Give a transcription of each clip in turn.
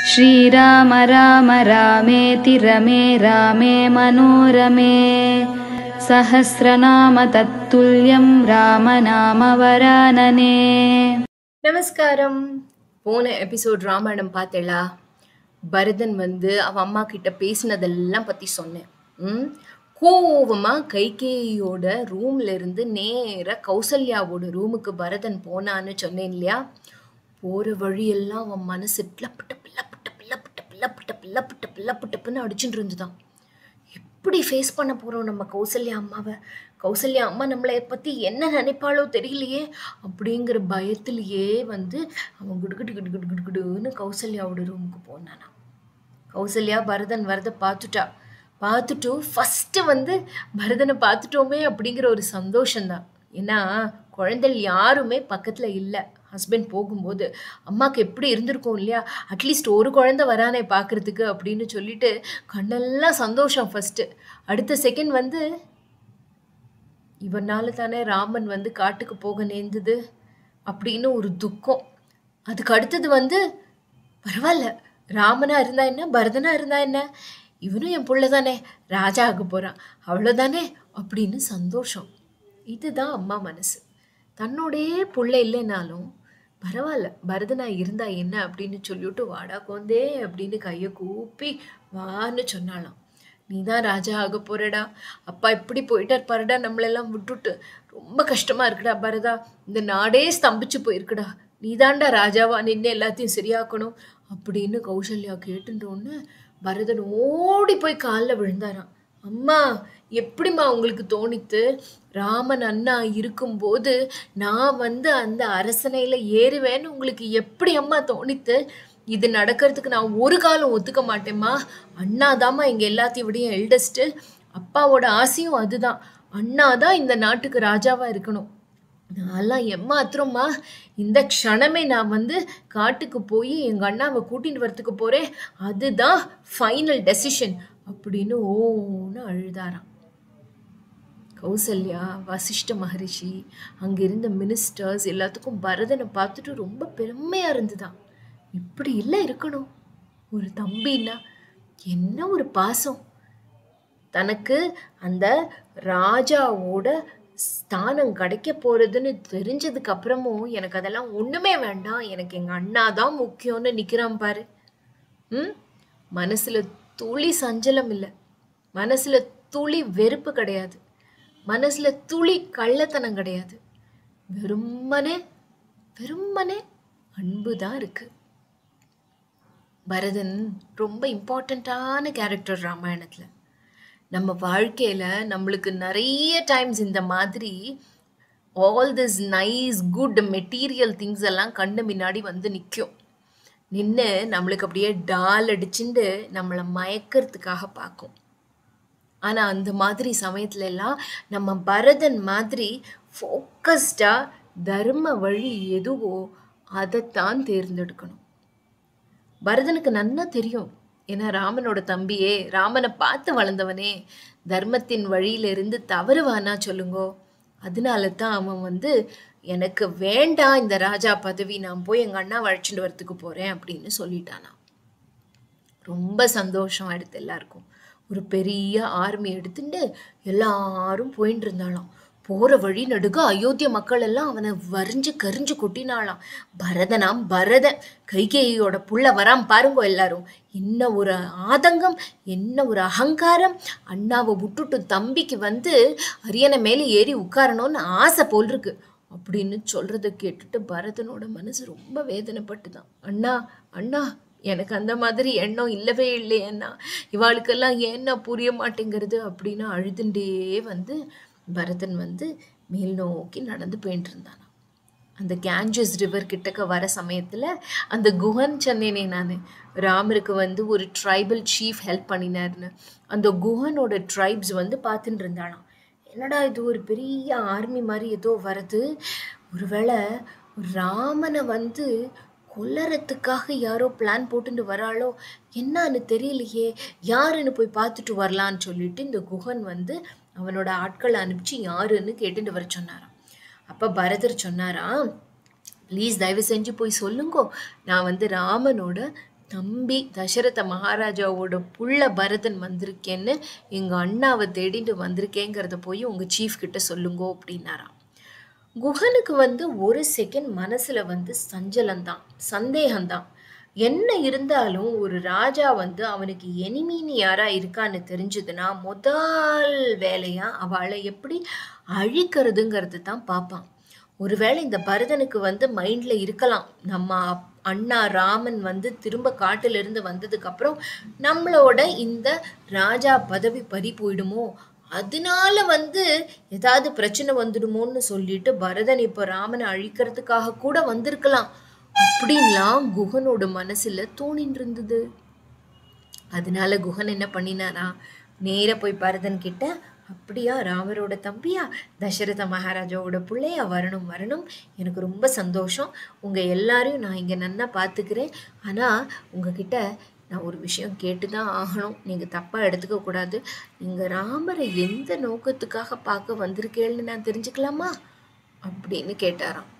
श्रीराम राम रामेति रमे रामे मनोरमे सहस्रनाम तत्तुल्यं रामनामवरानने நமஸ்காரம் போன எபிசோட் ராமாயணம் பார்த்தேளா பரதன் வந்து அவன் அம்மா கிட்ட பேசினதெல்லாம் பற்றி சொன்னேன் ம் கோவமாக கைகேயியோட ரூம்ல இருந்து நேராக கௌசல்யாவோட ரூமுக்கு பரதன் போனான்னு சொன்னேன் இல்லையா போகிற வழியெல்லாம் அவன் மனசு பிளப்பட்ட பிள்ளப்பட்ட பிள்ளப்பட்ட பிள்ளப்பட்ட பிள்ளப்பட்ட பிள்ளப்பட்டப்புன்னு அடிச்சுட்டு இருந்துதான் எப்படி ஃபேஸ் பண்ண போகிறோம் நம்ம கௌசல்யா அம்மாவை கௌசல்யா அம்மா நம்மளை பற்றி என்ன நினைப்பாளோ தெரியலையே அப்படிங்கிற பயத்திலேயே வந்து அவன் குடுகுடு குடு குடு குடு குடுன்னு கௌசல்யாவோட ரூமுக்கு போனானா கௌசல்யா பரதன் வரதை பார்த்துட்டா பார்த்துட்டு ஃபஸ்ட்டு வந்து பரதனை பார்த்துட்டோமே அப்படிங்கிற ஒரு சந்தோஷம்தான் ஏன்னா குழந்தைகள் யாருமே பக்கத்தில் இல்லை ஹஸ்பண்ட் போகும்போது அம்மாவுக்கு எப்படி இருந்திருக்கும் இல்லையா அட்லீஸ்ட் ஒரு குழந்தை வரானே பார்க்குறதுக்கு அப்படின்னு சொல்லிட்டு கண்ணெல்லாம் சந்தோஷம் ஃபஸ்ட்டு அடுத்த செகண்ட் வந்து இவனால தானே ராமன் வந்து காட்டுக்கு போக நேர்ந்தது அப்படின்னு ஒரு துக்கம் அதுக்கு அடுத்தது வந்து பரவாயில்ல ராமனா இருந்தா என்ன பரதனா இருந்தா என்ன இவனும் என் புள்ள தானே ராஜா ஆக போறான் அவ்வளோதானே அப்படின்னு சந்தோஷம் இதுதான் அம்மா மனசு தன்னோடைய புள்ள இல்லைனாலும் பரவாயில்ல பரதனா இருந்தா என்ன அப்படின்னு சொல்லிவிட்டு வாடா கோந்தே அப்படின்னு கையை கூப்பி வான்னு சொன்னாலாம் நீ தான் ராஜா ஆக போறடா அப்பா இப்படி போயிட்டார் பாருடா நம்மளெல்லாம் விட்டுட்டு ரொம்ப கஷ்டமா இருக்குடா பரதா இந்த நாடே ஸ்தம்பிச்சு போயிருக்குடா நீ தாண்டா ராஜாவா நின்று எல்லாத்தையும் சரியாக்கணும் அப்படின்னு கௌசல்யா கேட்டுட்டோன்னு பரதன் ஓடி போய் காலில் விழுந்தாராம் அம்மா எப்படிம்மா உங்களுக்கு தோணித்து ராமன் அண்ணா இருக்கும்போது நான் வந்து அந்த அரசனையில் ஏறுவேன்னு உங்களுக்கு எப்படி அம்மா தோணித்து இது நடக்கிறதுக்கு நான் ஒரு காலம் ஒத்துக்க மாட்டேம்மா அண்ணா தாம்மா இங்கே எல்லாத்தையும் விடையும் எல்டஸ்ட்டு அப்பாவோட ஆசையும் அதுதான் அண்ணா தான் இந்த நாட்டுக்கு ராஜாவாக இருக்கணும் நான்லாம் எம்மாத்திரமா இந்த க்ஷணமே நான் வந்து காட்டுக்கு போய் எங்கள் அண்ணாவை கூட்டிட்டு வரத்துக்கு போகிறேன் அதுதான் ஃபைனல் டெசிஷன் அப்படின்னு ஓன்னு அழுதாராம் கௌசல்யா வசிஷ்ட மகரிஷி அங்கே இருந்த மினிஸ்டர்ஸ் எல்லாத்துக்கும் பரதனை பார்த்துட்டு ரொம்ப பெருமையாக இருந்துதான் இப்படி இல்லை இருக்கணும் ஒரு தம்பின்னா என்ன ஒரு பாசம் தனக்கு அந்த ராஜாவோட ஸ்தானம் கிடைக்க போகிறதுன்னு தெரிஞ்சதுக்கு அப்புறமும் எனக்கு அதெல்லாம் ஒன்றுமே வேண்டாம் எனக்கு எங்கள் அண்ணா தான் முக்கியம்னு நிற்கிறான் பாரு ம் மனசில் துளி சஞ்சலம் இல்லை மனசில் துளி வெறுப்பு கிடையாது மனசில் துளி கள்ளத்தனம் கிடையாது வெறுமனே வெறுமனே அன்பு தான் இருக்குது பரதன் ரொம்ப இம்பார்ட்டண்ட்டான கேரக்டர் ராமாயணத்தில் நம்ம வாழ்க்கையில் நம்மளுக்கு நிறைய டைம்ஸ் இந்த மாதிரி all this nice good material things எல்லாம் கண்ணு முன்னாடி வந்து நிற்கும் நின்று நம்மளுக்கு அப்படியே டால் அடிச்சுட்டு நம்மளை மயக்கிறதுக்காக பார்க்கும் ஆனால் அந்த மாதிரி சமயத்துல எல்லாம் நம்ம பரதன் மாதிரி ஃபோக்கஸ்டாக தர்ம வழி எதுவோ அதைத்தான் தேர்ந்தெடுக்கணும் பரதனுக்கு நன்னா தெரியும் ஏன்னா ராமனோட தம்பியே ராமனை பார்த்து வளர்ந்தவனே தர்மத்தின் வழியிலிருந்து தவறுவானா சொல்லுங்கோ அதனால தான் அவன் வந்து எனக்கு வேண்டாம் இந்த ராஜா பதவி நான் போய் எங்கள் அண்ணா அழைச்சிட்டு வரத்துக்கு போகிறேன் அப்படின்னு சொல்லிட்டானா ரொம்ப சந்தோஷம் அடுத்து எல்லாருக்கும் ஒரு பெரிய ஆர்மி எடுத்துட்டு எல்லாரும் போயின்னு இருந்தாளாம் போகிற வழி நடுக அயோத்திய மக்கள் எல்லாம் அவனை வரிஞ்சு கரிஞ்சு கொட்டினாளாம் பரதனாம் பரதன் கைகேயோட புள்ள வராம் பாருங்க எல்லாரும் என்ன ஒரு ஆதங்கம் என்ன ஒரு அகங்காரம் அண்ணாவை விட்டுட்டு தம்பிக்கு வந்து அரியணை மேலே ஏறி உட்காரணும்னு ஆசை போல் இருக்கு அப்படின்னு சொல்றத கேட்டுட்டு பரதனோட மனசு ரொம்ப வேதனைப்பட்டுதான் அண்ணா அண்ணா எனக்கு அந்த மாதிரி எண்ணம் இல்லவே இல்லையண்ணா இவாளுக்கெல்லாம் ஏன்னா புரிய மாட்டேங்கிறது அப்படின்னு அழுதுண்டே வந்து பரதன் வந்து மேல் நோக்கி நடந்து போயிட்டு இருந்தானா அந்த கேஞ்சஸ் ரிவர் கிட்டக்க வர சமயத்தில் அந்த குஹன் சொன்னேனே நான் ராமருக்கு வந்து ஒரு ட்ரைபல் சீஃப் ஹெல்ப் பண்ணினார்னு அந்த குஹனோட ட்ரைப்ஸ் வந்து பார்த்துட்டு இருந்தாளாம் என்னடா இது ஒரு பெரிய ஆர்மி மாதிரி ஏதோ வருது ஒருவேளை ராமனை வந்து கொல்லறதுக்காக யாரோ பிளான் போட்டுட்டு வராளோ என்னன்னு தெரியலையே யாருன்னு போய் பார்த்துட்டு வரலான்னு சொல்லிட்டு இந்த குஹன் வந்து அவனோட ஆட்களை அனுப்பிச்சு யாருன்னு கேட்டுட்டு வர சொன்னாராம் அப்போ பரதர் சொன்னாராம் ப்ளீஸ் தயவு செஞ்சு போய் சொல்லுங்கோ நான் வந்து ராமனோட தம்பி தசரத மகாராஜாவோட புள்ள பரதன் வந்திருக்கேன்னு எங்கள் அண்ணாவை தேடிட்டு வந்திருக்கேங்கிறத போய் உங்கள் சீஃப் கிட்ட சொல்லுங்கோ அப்படின்னாராம் குஹனுக்கு வந்து ஒரு செகண்ட் மனசுல வந்து சஞ்சலம்தான் சந்தேகம்தான் என்ன இருந்தாலும் ஒரு ராஜா வந்து அவனுக்கு எனிமீனி யாரா இருக்கான்னு தெரிஞ்சதுன்னா முதல் வேலையா அவளை எப்படி அழிக்கிறதுங்கிறது தான் பார்ப்பான் ஒருவேளை இந்த பரதனுக்கு வந்து மைண்ட்ல இருக்கலாம் நம்ம அப்- அண்ணா ராமன் வந்து திரும்ப காட்டுல இருந்து வந்ததுக்கு அப்புறம் நம்மளோட இந்த ராஜா பதவி பறி போயிடுமோ அதனால வந்து ஏதாவது பிரச்சனை வந்துடுமோன்னு சொல்லிட்டு பரதன் இப்ப ராமனை அழிக்கிறதுக்காக கூட வந்திருக்கலாம் அப்படின்லாம் குகனோட மனசுல தோணின்னு இருந்தது அதனால குஹன் என்ன பண்ணினாரா நேரா போய் பரதன் கிட்ட அப்படியா ராமரோட தம்பியா தசரத மகாராஜாவோட பிள்ளையா வரணும் வரணும் எனக்கு ரொம்ப சந்தோஷம் உங்க எல்லாரையும் நான் இங்க நன்னா பார்த்துக்கிறேன் ஆனா உங்ககிட்ட நான் ஒரு விஷயம் கேட்டு தான் ஆகணும் நீங்க தப்பா எடுத்துக்க கூடாது நீங்க ராமரை எந்த நோக்கத்துக்காக பார்க்க வந்திருக்கேன்னு நான் தெரிஞ்சுக்கலாமா அப்படின்னு கேட்டாராம்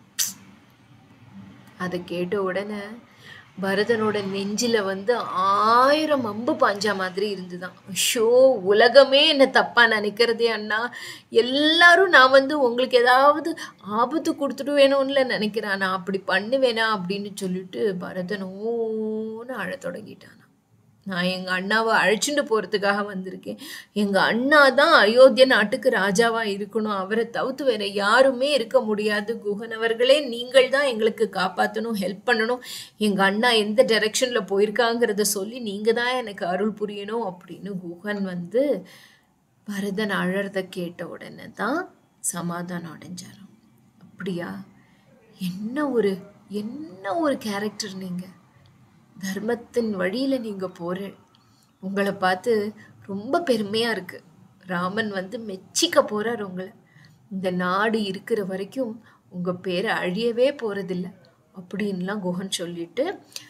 அதை கேட்ட உடனே பரதனோட நெஞ்சில வந்து ஆயிரம் அம்பு பாஞ்சா மாதிரி இருந்துதான் ஷோ உலகமே என்ன தப்பா நினைக்கிறதே அண்ணா எல்லாரும் நான் வந்து உங்களுக்கு ஏதாவது ஆபத்து கொடுத்துட்டு வேணும்ல நினைக்கிறேன் நான் அப்படி பண்ணுவேனா அப்படின்னு சொல்லிட்டு பரதனோன்னு அழத் தொடங்கிட்டானா நான் எங்க அண்ணாவை அழைச்சிட்டு போறதுக்காக வந்திருக்கேன் எங்க அண்ணா தான் அயோத்திய நாட்டுக்கு ராஜாவா இருக்கணும் அவரை தவிர்த்து வேற யாருமே இருக்க முடியாது குஹன் அவர்களே நீங்கள் தான் எங்களுக்கு காப்பாற்றணும் ஹெல்ப் பண்ணணும் எங்க அண்ணா எந்த டைரக்ஷன்ல போயிருக்காங்கிறத சொல்லி நீங்க தான் எனக்கு அருள் புரியணும் அப்படின்னு குஹன் வந்து பரதன் அழறத கேட்ட உடனே தான் சமாதானம் அடைஞ்சாராம் அப்படியா என்ன ஒரு என்ன ஒரு கேரக்டர் நீங்க தர்மத்தின் வழியில நீங்க போற உங்களை பார்த்து ரொம்ப பெருமையா இருக்கு ராமன் வந்து மெச்சிக்க போறார் உங்களை இந்த நாடு இருக்கிற வரைக்கும் உங்க பேரை அழியவே போறதில்ல அப்படின்லாம் குஹன் சொல்லிட்டு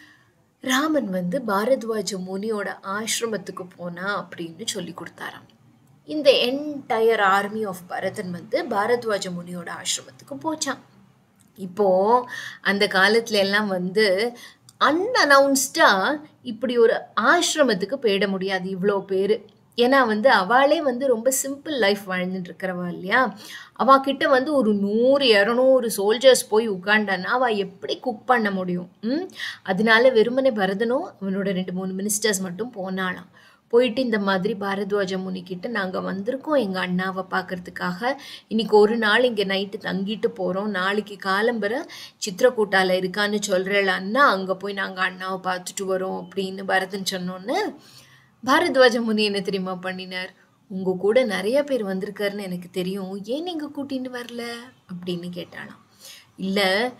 ராமன் வந்து பாரத்வாஜ முனியோட ஆசிரமத்துக்கு போனா அப்படின்னு சொல்லி கொடுத்தாராம் இந்த என்டையர் ஆர்மி ஆஃப் பரதன் வந்து பாரத்வாஜ முனியோட ஆசிரமத்துக்கு போச்சான் இப்போ அந்த காலத்துல எல்லாம் வந்து அன்அனௌன்ஸ்டா இப்படி ஒரு ஆசிரமத்துக்கு போயிட முடியாது இவ்வளோ பேர் ஏன்னா வந்து அவளே வந்து ரொம்ப சிம்பிள் லைஃப் வாழ்ந்துட்டு இருக்கிறவா இல்லையா அவ கிட்ட வந்து ஒரு நூறு இரநூறு சோல்ஜர்ஸ் போய் உட்காண்டான்னா அவ எப்படி குக் பண்ண முடியும் ம் அதனால வெறுமனே பரதனும் அவனோட ரெண்டு மூணு மினிஸ்டர்ஸ் மட்டும் போனாளாம் போயிட்டு இந்த மாதிரி பாரத்வாஜ முனி கிட்ட நாங்க வந்திருக்கோம் எங்க அண்ணாவை பார்க்கறதுக்காக இன்னைக்கு ஒரு நாள் இங்க நைட்டு தங்கிட்டு போறோம் நாளைக்கு காலம்பர சித்திரக்கூட்டால இருக்கான்னு சொல்றேன் அண்ணா அங்க போய் நாங்க அண்ணாவை பார்த்துட்டு வரோம் அப்படின்னு பரதன் சொன்னோன்னே பாரத்வாஜ முனி என்ன தெரியுமா பண்ணினார் உங்க கூட நிறைய பேர் வந்திருக்காருன்னு எனக்கு தெரியும் ஏன் நீங்க கூட்டிட்டு வரல அப்படின்னு கேட்டாளாம் இல்ல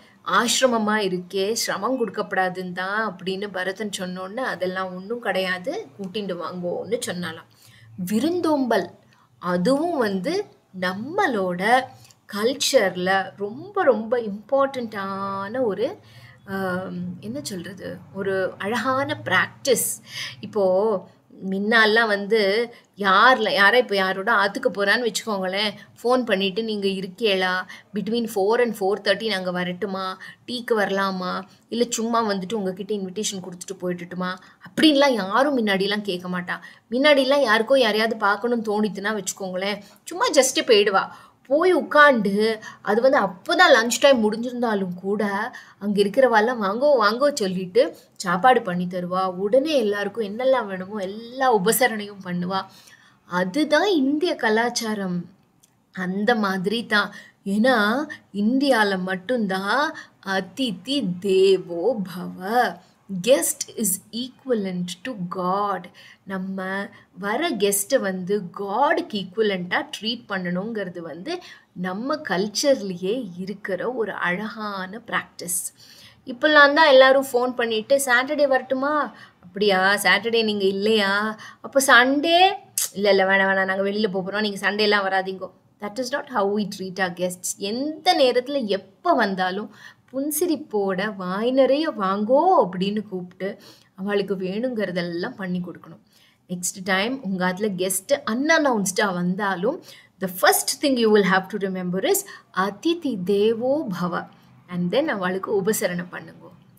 ஆசிரமமா இருக்கே சிரமம் கொடுக்கப்படாதுன்னு தான் அப்படின்னு பரதன் சொன்னோன்னு அதெல்லாம் ஒன்றும் கிடையாது கூட்டிட்டு வாங்கோன்னு சொன்னாலாம் விருந்தோம்பல் அதுவும் வந்து நம்மளோட கல்ச்சர்ல ரொம்ப ரொம்ப இம்பார்ட்டண்ட்டான ஒரு ஆம், என்ன சொல்றது ஒரு அழகான ப்ராக்டிஸ் இப்போ முன்னாலாம் வந்து யாரில் யாரை இப்போ யாரோட ஆற்றுக்கு போகிறான்னு வச்சுக்கோங்களேன் ஃபோன் பண்ணிவிட்டு நீங்கள் இருக்கேளா between four and four thirty நாங்கள் வரட்டுமா டீக்கு வரலாமா இல்லை சும்மா வந்துட்டு உங்ககிட்ட இன்விடேஷன் கொடுத்துட்டு போயிட்டுட்டுமா அப்படின்லாம் யாரும் முன்னாடிலாம் கேட்க மாட்டா முன்னாடிலாம் யாருக்கோ யாரையாவது பார்க்கணும்னு தோணித்துன்னா வச்சுக்கோங்களேன் சும்மா ஜஸ்ட்டு போயிடுவா போய் உட்காந்து அது வந்து அப்போதான் லஞ்ச் டைம் முடிஞ்சிருந்தாலும் கூட அங்கே இருக்கிறவாள்லாம் வாங்கோ வாங்கோ சொல்லிட்டு சாப்பாடு பண்ணி தருவா உடனே எல்லாருக்கும் என்னெல்லாம் வேணுமோ எல்லா உபசரணையும் பண்ணுவா அதுதான் இந்திய கலாச்சாரம் அந்த மாதிரி தான் ஏன்னா இந்தியாவில் மட்டும்தான் அதிதி தேவோ பவ guest is equivalent to god நம்ம வர கெஸ்ட்டை வந்து காடுக்கு ஈக்குவலண்ட்டாக ட்ரீட் பண்ணணுங்கிறது வந்து நம்ம கல்ச்சர்லேயே இருக்கிற ஒரு அழகான ப்ராக்டிஸ் இப்போல்லாம் தான் எல்லாரும் ஃபோன் பண்ணிட்டு சாட்டர்டே வரட்டுமா அப்படியா சாட்டர்டே நீங்கள் இல்லையா அப்போ சண்டே இல்லை இல்லை வேணாம் வேணாம் நாங்கள் வெளியில் போகிறோம் நீங்கள் சண்டேலாம் வராதீங்கோ that is not how we treat our guests எந்த நேரத்தில் எப்போ வந்தாலும் புன்சிரிப்போட வாய் நிறைய வாங்கோ அப்படின்னு கூப்பிட்டு அவளுக்கு வேணுங்கிறதெல்லாம் பண்ணி கொடுக்கணும் நெக்ஸ்ட் டைம் உங்கள் அதில் கெஸ்ட்டு அன்அனௌன்ஸ்டாக வந்தாலும் the first thing you will have to remember is அதிதி தேவோ பவ அண்ட் தென் அவளுக்கு உபசரணை பண்ணுங்க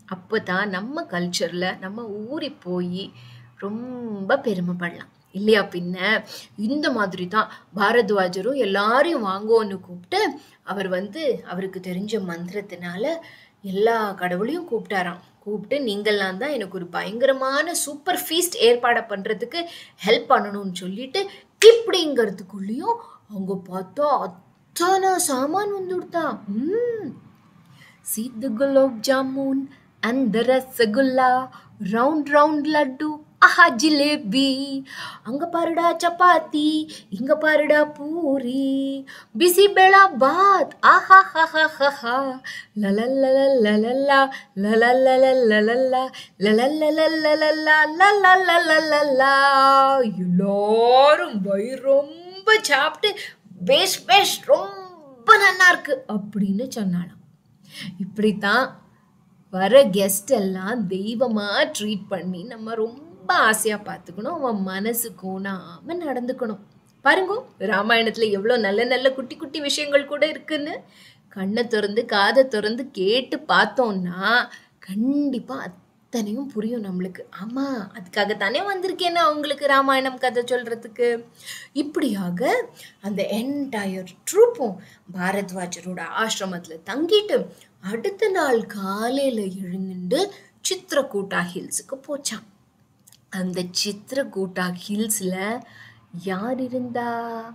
அப்போ தான் நம்ம கல்ச்சரில் நம்ம ஊறி போய் ரொம்ப பெருமைப்படலாம் இல்லையா பின்ன இந்த மாதிரி தான் பாரத்வாஜரும் எல்லாரையும் வாங்கோன்னு கூப்பிட்டு அவர் வந்து அவருக்கு தெரிஞ்ச மந்திரத்தினால எல்லா கடவுளையும் கூப்பிட்டாராம் கூப்பிட்டு நீங்கள்லாம் தான் எனக்கு ஒரு பயங்கரமான சூப்பர் ஃபீஸ்ட் ஏற்பாடை பண்ணுறதுக்கு ஹெல்ப் பண்ணணும்னு சொல்லிட்டு இப்படிங்கிறதுக்குள்ளேயும் அவங்க பார்த்தா அத்தனை சாமான் வந்து கொடுத்தா ம் சீத்து குலோப் ஜாமுன் அந்த ரசகுல்லா ரவுண்ட் ரவுண்ட் லட்டு ஆஹா ஜிலேபி அங்க பாருடா சப்பாத்தி இங்க பாருடா பூரி பிசி பெளா பாத் ஆஹா ஹா ஹா ஹா ஹா லலல்லலல்லலல்லா லலல்லலல்லலல்லா லலல்லலல்லலல்லா லலல்லலல்லலல்லா எல்லாரும் வயிறு ரொம்ப சாப்பிட்டு பேஷ் பேஷ் ரொம்ப நல்லா இருக்கு அப்படின்னு சொன்னாலாம் இப்படித்தான் வர கெஸ்ட் எல்லாம் தெய்வமா ட்ரீட் பண்ணி நம்ம ரொம்ப ஆசையா பார்த்துக்கணும் அவன் மனசு கோணாம நடந்துக்கணும் பாருங்க ராமாயணத்துல எவ்வளோ நல்ல நல்ல குட்டி குட்டி விஷயங்கள் கூட இருக்குன்னு கண்ணை திறந்து காதை திறந்து கேட்டு பார்த்தோம்னா கண்டிப்பா அத்தனையும் புரியும் நம்மளுக்கு ஆமா அதுக்காகத்தானே வந்திருக்கேன்னு அவங்களுக்கு ராமாயணம் கதை சொல்றதுக்கு இப்படியாக அந்த என்டையர் ட்ரூப்பும் பாரத்வாஜரோட ஆசிரமத்துல தங்கிட்டு அடுத்த நாள் காலையில எழுந்துட்டு சித்திரக்கூட்டா ஹில்ஸுக்கு போச்சான் அந்த சித்திரக்கூட்டா ஹில்ஸ்ல யார் இருந்தா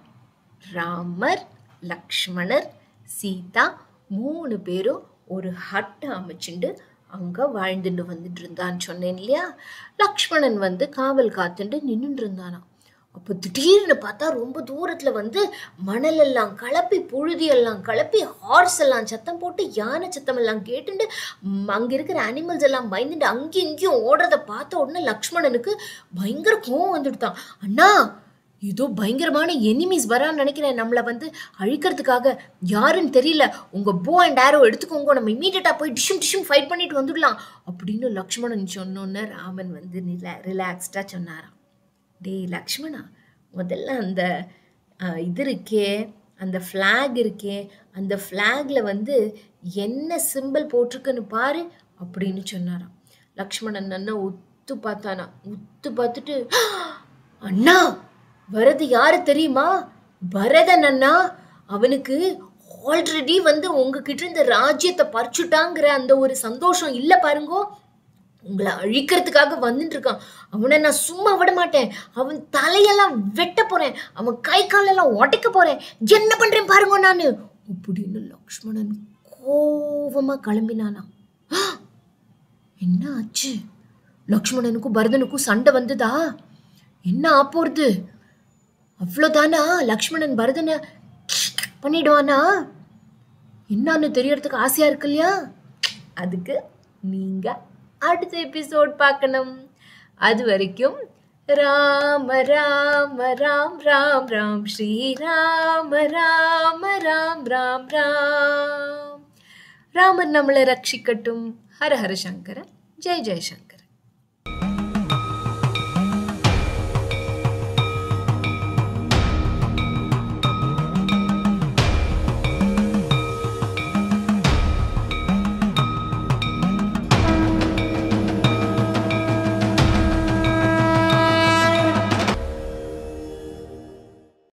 ராமர் லக்ஷ்மணர் சீதா மூணு பேரும் ஒரு ஹட்டை அமைச்சுண்டு அங்க வாழ்ந்துட்டு வந்துட்டு இருந்தான்னு சொன்னேன் இல்லையா லக்ஷ்மணன் வந்து காவல் காத்துட்டு நின்றுட்டு இருந்தானாம் அப்போ திடீர்னு பார்த்தா ரொம்ப தூரத்துல வந்து மணல் எல்லாம் கலப்பி புழுதி எல்லாம் கலப்பி ஹார்ஸ் எல்லாம் சத்தம் போட்டு யானை சத்தம் எல்லாம் கேட்டுண்டு ம், அங்க இருக்கிற அனிமல்ஸ் எல்லாம் பயந்துட்டு அங்கேயும் இங்கேயும் ஓடுறத பார்த்த உடனே லக்ஷ்மணனுக்கு பயங்கர கோவம் வந்துடுதான் அண்ணா ஏதோ பயங்கரமான எனிமீஸ் வரான்னு நினைக்கிறேன் நம்மளை வந்து அழிக்கிறதுக்காக யாருன்னு தெரியல உங்க போ அண்ட் ஆரோ எடுத்துக்கோங்க நம்ம இமீடியட்டா போய் டிஷும் டிஷும் ஃபைட் பண்ணிட்டு வந்துடலாம் அப்படின்னு லக்ஷ்மணன் சொன்னோன்னே ராமன் வந்து ரிலா ரிலாக்ஸ்டா சொன்னாராம் டேய் லக்ஷ்மணா முதல்ல அந்த அஹ், இது இருக்கே அந்த ஃப்ளாக் இருக்கே அந்த ஃப்ளாக்ல வந்து என்ன சிம்பிள் போட்டிருக்குன்னு பாரு அப்படின்னு சொன்னாராம் லக்ஷ்மணன் அண்ணா உத்து பார்த்தானா உத்து பார்த்துட்டு அண்ணா வரது யாரு தெரியுமா பரதன் அண்ணா அவனுக்கு ஆல்ரெடி வந்து உங்ககிட்ட இந்த ராஜ்யத்தை பறிச்சுட்டாங்கிற அந்த ஒரு சந்தோஷம் இல்லை பாருங்கோ உங்களை அழிக்கிறதுக்காக வந்துட்டு இருக்கான் அவனை நான் சும்மா விட மாட்டேன் அவன் தலையெல்லாம் வெட்ட போறேன் அவன் கை காலெல்லாம் உடைக்க போறேன் என்ன பண்றேன் பாருங்க நானு அப்படின்னு லக்ஷ்மணன் கோவமா கிளம்பினானா "ஆ! என்ன ஆச்சு லக்ஷ்மணனுக்கும் பரதனுக்கும் சண்டை வந்ததா என்ன ஆப்போறது அவ்வளோதானா லக்ஷ்மணன் பரதனை பண்ணிடுவானா என்னன்னு தெரியறதுக்கு ஆசையா இருக்கு இல்லையா அதுக்கு நீங்க அடுத்த எபிசோட் பார்க்கணும் அது வரைக்கும் ராம ராம ராம் ராம் ராம் ஸ்ரீராம ராம ராம் ராம் ராம் ராமர் நம்மளை ரட்சிக்கட்டும் ஹர ஹர சங்கர ஜெய் ஜெய் சங்கர